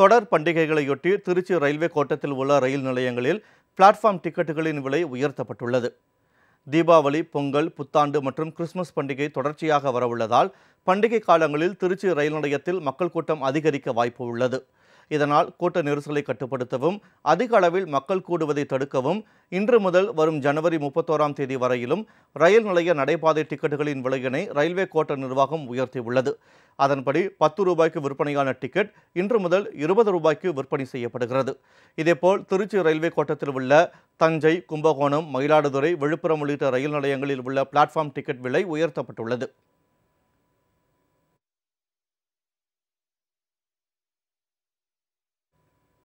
தொடர் பண்டிகைகளையொட்டி திருச்சி ரயில்வே கோட்டத்தில் உள்ள ரயில் நிலையங்களில் பிளாட்ஃபார்ம் டிக்கெட்டுகளின் விலை உயர்த்தப்பட்டுள்ளது தீபாவளி பொங்கல் புத்தாண்டு மற்றும் கிறிஸ்துமஸ் பண்டிகை தொடர்ச்சியாக வரவுள்ளதால் பண்டிகை காலங்களில் திருச்சி ரயில் நிலையத்தில் மக்கள் கூட்டம் அதிகரிக்க வாய்ப்பு உள்ளது இதனால் கூட்ட நெரிசலை கட்டுப்படுத்தவும் அதிக அளவில் மக்கள் கூடுவதை தடுக்கவும் இன்று முதல் வரும் ஜனவரி முப்பத்தோராம் தேதி வரையிலும் ரயில் நிலைய நடைபாதை டிக்கெட்டுகளின் விலையினை ரயில்வே கோட்ட நிர்வாகம் உயர்த்தியுள்ளது அதன்படி பத்து ரூபாய்க்கு விற்பனையான டிக்கெட் இன்று முதல் இருபது ரூபாய்க்கு விற்பனை செய்யப்படுகிறது இதேபோல் திருச்சி ரயில்வே கோட்டத்தில் உள்ள தஞ்சை கும்பகோணம் மயிலாடுதுறை விழுப்புரம் உள்ளிட்ட ரயில் நிலையங்களில் உள்ள பிளாட்ஃபார்ம் டிக்கெட் விலை உயர்த்தப்பட்டுள்ளது